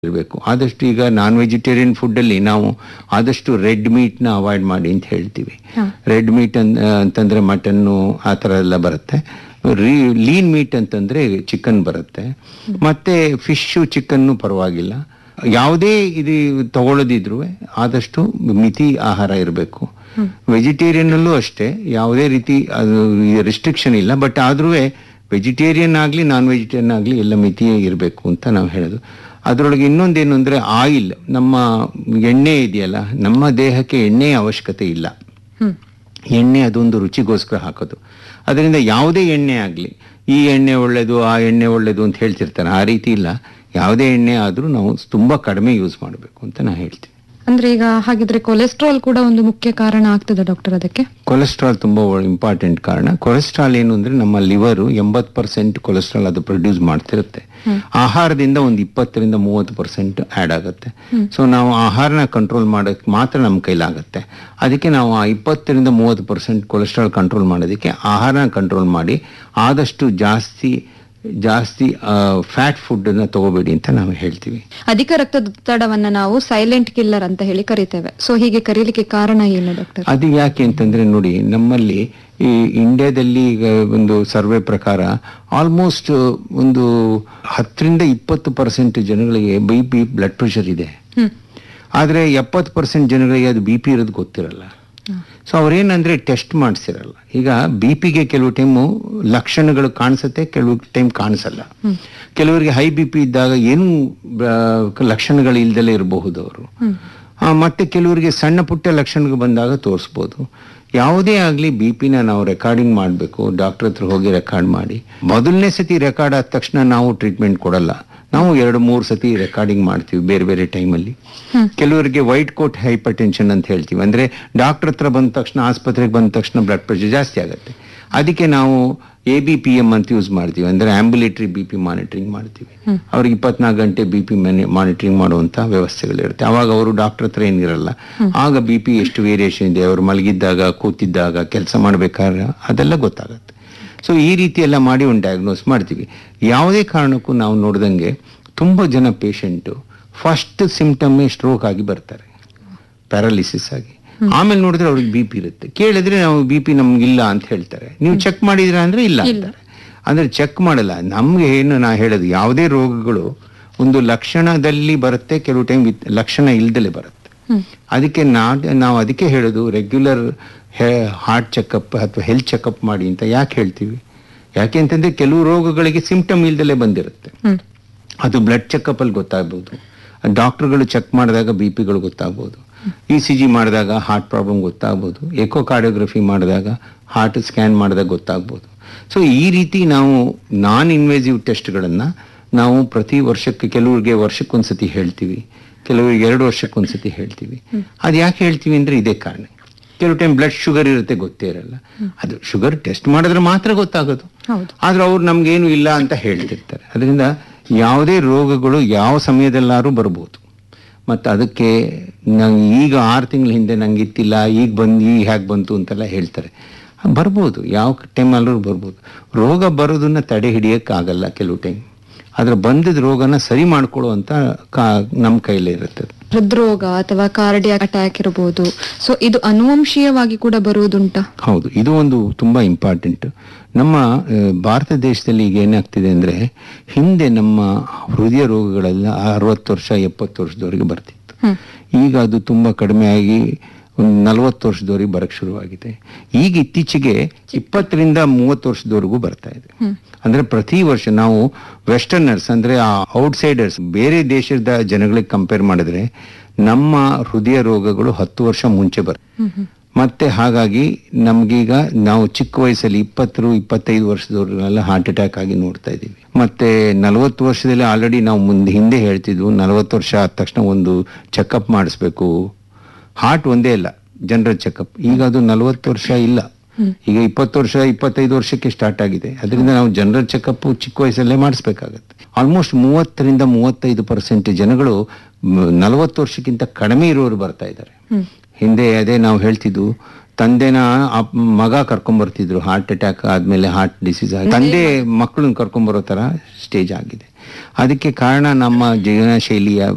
ಇರಬೇಕು ಆದಷ್ಟು ಈಗ ನಾನ್ ವೆಜಿಟೇರಿಯನ್ ಫುಡ್ಡಲ್ಲಿ ನಾವು ಆದಷ್ಟು ರೆಡ್ ಮೀಟ್ನ ಅವಾಯ್ಡ್ ಮಾಡಿ ಅಂತ ಹೇಳ್ತೀವಿ ಹಾ. ರೆಡ್ ಮೀಟ್ ಅಂತಂದ್ರೆ ಮಟನ್ನು ಆ ಥರ ಎಲ್ಲ ಬರುತ್ತೆ ಲೀನ್ ಮೀಟ್ ಅಂತಂದ್ರೆ ಚಿಕನ್ ಬರುತ್ತೆ ಮತ್ತೆ ಫಿಶು ಚಿಕನ್ನು ಪರವಾಗಿಲ್ಲ ಯಾವುದೇ ಇದು ತಗೊಳ್ಳೋದಿದ್ರು ಆದಷ್ಟು ಮಿತಿ ಆಹಾರ ಇರಬೇಕು ವೆಜಿಟೇರಿಯನ್ ಅಲ್ಲೂ ಅಷ್ಟೇ ಯಾವುದೇ ರೀತಿ ಅದು ರಿಸ್ಟ್ರಿಕ್ಷನ್ ಇಲ್ಲ ಬಟ್ ಆದ್ರೂ ವೆಜಿಟೇರಿಯನ್ ಆಗಲಿ ನಾನ್ ವೆಜಿಟೇರಿಯನ್ ಆಗಲಿ ಎಲ್ಲ ಮಿತಿಯೇ ಇರಬೇಕು ಅಂತ ನಾವು ಹೇಳೋದು ಅದರೊಳಗೆ ಇನ್ನೊಂದೇನು ಅಂದರೆ ಆಯಿಲ್ ನಮ್ಮ ಎಣ್ಣೆ ಇದೆಯಲ್ಲ ನಮ್ಮ ದೇಹಕ್ಕೆ ಎಣ್ಣೆಯ ಅವಶ್ಯಕತೆ ಇಲ್ಲ ಹ್ಮ್ ಎಣ್ಣೆ ಅದೊಂದು ರುಚಿಗೋಸ್ಕರ ಹಾಕೋದು ಅದರಿಂದ ಯಾವುದೇ ಎಣ್ಣೆ ಆಗಲಿ ಈ ಎಣ್ಣೆ ಒಳ್ಳೆಯದು ಆ ಎಣ್ಣೆ ಒಳ್ಳೆಯದು ಅಂತ ಹೇಳ್ತಿರ್ತಾರೆ ಆ ರೀತಿ ಇಲ್ಲ ಯಾವುದೇ ಎಣ್ಣೆ ಆದರೂ ನಾವು ತುಂಬ ಕಡಿಮೆ ಯೂಸ್ ಮಾಡಬೇಕು ಅಂತ ನಾನು ಹೇಳ್ತೀನಿ ಅಂದ್ರೆ ಈಗ ಹಾಗಿದ್ರೆ ಕೊಲೆಸ್ಟ್ರಾಲ್ ಕೂಡ ಒಂದು ಮುಖ್ಯ ಕಾರಣ ಆಗ್ತದೆ ಡಾಕ್ಟರ್ ಅದಕ್ಕೆ ಕೊಲೆಸ್ಟ್ರಾಲ್ ತುಂಬ ಇಂಪಾರ್ಟೆಂಟ್ ಕಾರಣ ಕೊಲೆಸ್ಟ್ರಾಲ್ ಏನು ಅಂದರೆ ನಮ್ಮ ಲಿವರು ಎಂಬತ್ತು ಪರ್ಸೆಂಟ್ ಕೊಲೆಸ್ಟ್ರಾಲ್ ಅದು ಪ್ರೊಡ್ಯೂಸ್ ಮಾಡ್ತಿರುತ್ತೆ ಆಹಾರದಿಂದ ಒಂದು ಇಪ್ಪತ್ತರಿಂದ ಮೂವತ್ತು ಪರ್ಸೆಂಟ್ ಆ್ಯಡ್ ಆಗುತ್ತೆ ಸೊ ನಾವು ಆಹಾರನ ಕಂಟ್ರೋಲ್ ಮಾಡೋಕ್ಕೆ ಮಾತ್ರ ನಮ್ಮ ಕೈಲಾಗುತ್ತೆ ಅದಕ್ಕೆ ನಾವು ಆ ಇಪ್ಪತ್ತರಿಂದ ಮೂವತ್ತು ಪರ್ಸೆಂಟ್ ಕೊಲೆಸ್ಟ್ರಾಲ್ ಕಂಟ್ರೋಲ್ ಮಾಡೋದಕ್ಕೆ ಆಹಾರನ ಕಂಟ್ರೋಲ್ ಮಾಡಿ ಆದಷ್ಟು ಜಾಸ್ತಿ ಜಾಸ್ತಿ ಫ್ಯಾಟ್ ಫುಡ್ಡನ್ನು ತಗೋಬೇಡಿ ಅಂತ ನಾವು ಹೇಳ್ತೀವಿ ಅಧಿಕ ರಕ್ತದೊತ್ತಡವನ್ನ ನಾವು ಸೈಲೆಂಟ್ ಕಿಲ್ಲರ್ ಅಂತ ಹೇಳಿ ಕರಿತೇವೆ ಸೊ ಹೀಗೆ ಕರೀಲಿಕ್ಕೆ ಕಾರಣ ಏನು ಡಾಕ್ಟರ್ ಅದು ಯಾಕೆ ಅಂತಂದ್ರೆ ನೋಡಿ ನಮ್ಮಲ್ಲಿ ಈ ಇಂಡಿಯಾದಲ್ಲಿ ಈಗ ಒಂದು ಸರ್ವೆ ಪ್ರಕಾರ ಆಲ್ಮೋಸ್ಟ್ ಒಂದು ಹತ್ತರಿಂದ ಇಪ್ಪತ್ತು ಪರ್ಸೆಂಟ್ ಜನಗಳಿಗೆ ಬಿ ಪಿ ಬ್ಲಡ್ ಪ್ರೆಷರ್ ಇದೆ ಹ್ಮ್ ಆದರೆ ಎಪ್ಪತ್ತು ಪರ್ಸೆಂಟ್ ಜನಗಳಿಗೆ ಅದು ಬಿ ಪಿ ಇರೋದು ಗೊತ್ತಿರಲ್ಲ ಸೊ ಅವ್ರೇನಂದ್ರೆ ಟೆಸ್ಟ್ ಮಾಡಿಸಿರಲ್ಲ ಈಗ ಬಿ ಪಿಗೆ ಕೆಲವು ಟೈಮು ಲಕ್ಷಣಗಳು ಕಾಣಿಸುತ್ತೆ ಕೆಲವು ಟೈಮ್ ಕಾಣಿಸಲ್ಲ ಕೆಲವರಿಗೆ ಹೈ ಬಿ ಪಿ ಇದ್ದಾಗ ಏನು ಲಕ್ಷಣಗಳು ಇಲ್ದಲೇ ಇರಬಹುದು ಅವರು ಆ, ಮತ್ತೆ ಕೆಲವರಿಗೆ ಸಣ್ಣ ಪುಟ್ಟ ಲಕ್ಷಣಗಳು ಬಂದಾಗ ತೋರಿಸ್ಬೋದು ಯಾವುದೇ ಆಗಲಿ ಬಿ ಪಿನ ನಾವು ರೆಕಾರ್ಡಿಂಗ್ ಮಾಡಬೇಕು ಡಾಕ್ಟರ್ ಹತ್ರ ಹೋಗಿ ರೆಕಾರ್ಡ್ ಮಾಡಿ ಮೊದಲನೇ ಸತಿ ರೆಕಾರ್ಡ್ ಆದ ತಕ್ಷಣ ನಾವು ಟ್ರೀಟ್ಮೆಂಟ್ ಕೊಡಲ್ಲ ನಾವು ಎರಡು ಮೂರು ಸತಿ ರೆಕಾರ್ಡಿಂಗ್ ಮಾಡ್ತೀವಿ ಬೇರೆ ಬೇರೆ ಟೈಮಲ್ಲಿ ಕೆಲವರಿಗೆ ವೈಟ್ ಕೋಟ್ ಹೈಪರ್ ಟೆನ್ಷನ್ ಅಂತ ಹೇಳ್ತೀವಿ ಅಂದ್ರೆ ಡಾಕ್ಟರ್ ಹತ್ರ ಬಂದ ತಕ್ಷಣ ಆಸ್ಪತ್ರೆಗೆ ಬಂದ ತಕ್ಷಣ ಬ್ಲಡ್ ಪ್ರೆಷರ್ ಜಾಸ್ತಿ ಆಗುತ್ತೆ ಅದಕ್ಕೆ ನಾವು ಎ ಬಿ ಪಿ ಎಂ ಅಂತ ಯೂಸ್ ಮಾಡ್ತೀವಿ ಅಂದ್ರೆ ಆಂಬುಲೇಟರಿ ಬಿ ಪಿ ಮಾನಿಟರಿಂಗ್ ಮಾಡ್ತೀವಿ ಅವ್ರಿಗೆ ಇಪ್ಪತ್ನಾಲ್ಕು ಗಂಟೆ ಬಿ ಪಿ ಮಾನಿಟರಿಂಗ್ ಮಾಡುವಂತ ವ್ಯವಸ್ಥೆಗಳಿರುತ್ತೆ ಅವಾಗ ಅವರು ಡಾಕ್ಟರ್ ಹತ್ರ ಏನಿರಲ್ಲ ಆಗ ಬಿ ಪಿ ಎಷ್ಟು ವೇರಿಯೇಷನ್ ಇದೆ ಅವರು ಮಲಗಿದ್ದಾಗ ಕೂತಿದ್ದಾಗ ಕೆಲಸ ಮಾಡ್ಬೇಕಾದ್ರೆ ಅದೆಲ್ಲ ಗೊತ್ತಾಗುತ್ತೆ ಸೊ ಈ ರೀತಿ ಎಲ್ಲ ಮಾಡಿ ಒಂದು ಡಯಾಗ್ನೋಸ್ ಮಾಡ್ತೀವಿ ಯಾವುದೇ ಕಾರಣಕ್ಕೂ ನಾವು ನೋಡ್ದಂಗೆ ತುಂಬ ಜನ ಪೇಷಂಟು ಫಸ್ಟ್ ಸಿಂಪ್ಟಮ್ಮೇ ಸ್ಟ್ರೋಕ್ ಆಗಿ ಬರ್ತಾರೆ ಪ್ಯಾರಾಲಿಸಿಸ್ ಆಗಿ ಆಮೇಲೆ ನೋಡಿದ್ರೆ ಅವ್ರಿಗೆ ಬಿ ಪಿ ಇರುತ್ತೆ ಕೇಳಿದ್ರೆ ನಾವು ಬಿ ಪಿ ನಮ್ಗಿಲ್ಲ ಅಂತ ಹೇಳ್ತಾರೆ ನೀವು ಚೆಕ್ ಮಾಡಿದ್ರ ಅಂದ್ರೆ ಇಲ್ಲ ಅಂತಾರೆ ಅಂದ್ರೆ ಚೆಕ್ ಮಾಡಲ್ಲ ನಮ್ಗೆ ಏನು ನಾ ಹೇಳೋದು ಯಾವುದೇ ರೋಗಗಳು ಒಂದು ಲಕ್ಷಣದಲ್ಲಿ ಬರುತ್ತೆ ಕೆಲವು ಟೈಮ್ ಲಕ್ಷಣ ಇಲ್ದಲೇ ಬರುತ್ತೆ ಅದಕ್ಕೆ ನಾ ನಾವು ಅದಕ್ಕೆ ಹೇಳೋದು ರೆಗ್ಯುಲರ್ ಹಾರ್ಟ್ ಚೆಕಪ್ ಅಥವಾ ಹೆಲ್ತ್ ಚೆಕಪ್ ಮಾಡಿ ಅಂತ ಯಾಕೆ ಹೇಳ್ತೀವಿ ಯಾಕೆ ಅಂತಂದ್ರೆ ಕೆಲವು ರೋಗಗಳಿಗೆ ಸಿಂಪ್ಟಮ್ ಇಲ್ದಲೇ ಬಂದಿರುತ್ತೆ ಹ್ಮ್ ಅದು ಬ್ಲಡ್ ಚೆಕಪ್ ಅಲ್ಲಿ ಗೊತ್ತಾಗ್ಬೋದು ಡಾಕ್ಟರ್ಗಳು ಚೆಕ್ ಮಾಡಿದಾಗ ಬಿ ಪಿಗಳು ಗೊತ್ತಾಗ್ಬೋದು ಇ ಸಿ ಜಿ ಮಾಡಿದಾಗ ಹಾರ್ಟ್ ಪ್ರಾಬ್ಲಮ್ ಗೊತ್ತಾಗ್ಬೋದು ಎಕೋ ಕಾರ್ಡಿಯೋಗ್ರಫಿ ಮಾಡಿದಾಗ ಹಾರ್ಟ್ ಸ್ಕ್ಯಾನ್ ಮಾಡಿದಾಗ ಗೊತ್ತಾಗ್ಬೋದು ಸೊ ಈ ರೀತಿ ನಾವು ನಾನ್ ಇನ್ವೇಸಿವ್ ಟೆಸ್ಟ್ಗಳನ್ನು ನಾವು ಪ್ರತಿ ವರ್ಷಕ್ಕೆ ಕೆಲವರಿಗೆ ವರ್ಷಕ್ಕೊಂದ್ಸತಿ ಹೇಳ್ತೀವಿ ಕೆಲವರಿಗೆ ಎರಡು ವರ್ಷಕ್ಕೊಂದ್ಸತಿ ಹೇಳ್ತೀವಿ ಅದು ಯಾಕೆ ಹೇಳ್ತೀವಿ ಅಂದ್ರೆ ಇದೇ ಕಾರಣ ಕೆಲವು ಟೈಮ್ ಬ್ಲಡ್ ಶುಗರ್ ಇರುತ್ತೆ ಗೊತ್ತೇ ಇರಲ್ಲ ಅದು ಶುಗರ್ ಟೆಸ್ಟ್ ಮಾಡಿದ್ರೆ ಮಾತ್ರ ಗೊತ್ತಾಗೋದು ಹೌದು ಆದ್ರೆ ಅವ್ರು ನಮ್ಗೇನು ಇಲ್ಲ ಅಂತ ಹೇಳ್ತಿರ್ತಾರೆ ಅದರಿಂದ ಯಾವುದೇ ರೋಗಗಳು ಯಾವ ಸಮಯದಲ್ಲಾದ್ರೂ ಬರ್ಬೋದು ಮತ್ತು ಅದಕ್ಕೆ ನಂಗೆ ಈಗ ಆರು ತಿಂಗಳ ಹಿಂದೆ ನಂಗೆ ಇತ್ತಿಲ್ಲ ಈಗ ಬಂದು ಈಗ ಹೇಗೆ ಬಂತು ಅಂತೆಲ್ಲ ಹೇಳ್ತಾರೆ ಬರ್ಬೋದು ಯಾವ ಟೈಮಲ್ಲೂ ಬರ್ಬೋದು ರೋಗ ಬರೋದನ್ನ ತಡೆ ಹಿಡಿಯೋಕ್ಕಾಗಲ್ಲ ಕೆಲವು ಟೈಮ್ ಆದ್ರೆ ಬಂದಿದ್ದ ರೋಗನ ಸರಿ ಮಾಡ್ಕೊಳ್ಳುವಂತ ಕಾ ನಮ್ಮ ಕೈಲೇ ಇರುತ್ತೆ ಹೃದ್ರೋಗ ಅಥವಾ ಕಾರ್ಡಿಯಾಕ್ ಅಟ್ಯಾಕ್ ಇರಬಹುದು ಸೊ ಇದು ಅನುವಂಶೀಯವಾಗಿ ಕೂಡ ಬರುವುದುಂಟಾ ಹೌದು ಇದು ಒಂದು ತುಂಬಾ ಇಂಪಾರ್ಟೆಂಟ್ ನಮ್ಮ ಆ, ಭಾರತ ದೇಶದಲ್ಲಿ ಈಗ ಏನಾಗ್ತಿದೆ ಅಂದ್ರೆ ಹಿಂದೆ ನಮ್ಮ ಹೃದಯ ರೋಗಗಳೆಲ್ಲ ಅರವತ್ತು ವರ್ಷ ಎಪ್ಪತ್ತು ವರ್ಷದವರೆಗೆ ಬರ್ತಿತ್ತು ಹ್ಮ್ ಈಗ ಅದು ತುಂಬಾ ಕಡಿಮೆ ಆಗಿ ಒಂದು ನಲವತ್ತು ವರ್ಷದವರೆಗೆ ಬರಕ್ ಶುರುವಾಗಿದೆ ಈಗ ಇತ್ತೀಚೆಗೆ ಇಪ್ಪತ್ತರಿಂದ ಮೂವತ್ತು ವರ್ಷದವರೆಗೂ ಬರ್ತಾ ಇದೆ ಅಂದ್ರೆ ಪ್ರತಿ ವರ್ಷ ನಾವು ವೆಸ್ಟರ್ನರ್ಸ್ ಅಂದ್ರೆ ಆ ಔಟ್ಸೈಡರ್ಸ್ ಬೇರೆ ದೇಶದ ಜನಗಳಿಗೆ ಕಂಪೇರ್ ಮಾಡಿದ್ರೆ ನಮ್ಮ ಹೃದಯ ರೋಗಗಳು ಹತ್ತು ವರ್ಷ ಮುಂಚೆ ಬರ್ತವೆ ಮತ್ತೆ ಹಾಗಾಗಿ ನಮ್ಗೀಗ ನಾವು ಚಿಕ್ಕ ವಯಸ್ಸಲ್ಲಿ ಇಪ್ಪತ್ತರು ಇಪ್ಪತ್ತೈದು ವರ್ಷದವ್ರಿಗೆಲ್ಲ ಹಾರ್ಟ್ ಅಟ್ಯಾಕ್ ಆಗಿ ನೋಡ್ತಾ ಇದೀವಿ ಮತ್ತೆ ನಲವತ್ತು ವರ್ಷದಲ್ಲಿ ಆಲ್ರೆಡಿ ನಾವು ಮುಂದೆ ಹಿಂದೆ ಹೇಳ್ತಿದ್ವು ನಲವತ್ತು ವರ್ಷ ಆದ ತಕ್ಷಣ ಒಂದು ಚೆಕಪ್ ಮಾಡಿಸ್ಬೇಕು ಹಾರ್ಟ್ ಒಂದೇ ಇಲ್ಲ ಜನರಲ್ ಚೆಕಪ್ ಈಗ ಅದು ನಲವತ್ತು ವರ್ಷ ಇಲ್ಲ ಈಗ ಇಪ್ಪತ್ತು ವರ್ಷ ಇಪ್ಪತ್ತೈದು ವರ್ಷಕ್ಕೆ ಸ್ಟಾರ್ಟ್ ಆಗಿದೆ ಅದರಿಂದ ನಾವು ಜನರಲ್ ಚೆಕಪ್ ಚಿಕ್ಕ ವಯಸ್ಸಲ್ಲೇ ಮಾಡಿಸ್ಬೇಕಾಗತ್ತೆ ಆಲ್ಮೋಸ್ಟ್ ಮೂವತ್ತರಿಂದ ಮೂವತ್ತೈದು ಪರ್ಸೆಂಟ್ ಜನಗಳು ನಲವತ್ತು ವರ್ಷಕ್ಕಿಂತ ಕಡಿಮೆ ಇರೋರು ಬರ್ತಾ ಇದ್ದಾರೆ ಹಿಂದೆ ಅದೇ ನಾವು ಹೇಳ್ತಿದ್ವು ತಂದೆನ ಅಪ್- ಮಗ ಕರ್ಕೊಂಬರ್ತಿದ್ರು ಹಾರ್ಟ್ ಅಟ್ಯಾಕ್ ಆದ್ಮೇಲೆ ಹಾರ್ಟ್ ಡಿಸೀಸ್ ಆಗಿ ತಂದೆ ಮಕ್ಕಳನ್ನ ಕರ್ಕೊಂಬರೋ ತರ ಸ್ಟೇಜ್ ಆಗಿದೆ ಅದಕ್ಕೆ ಕಾರಣ ನಮ್ಮ ಜೀವನ ಶೈಲಿಯ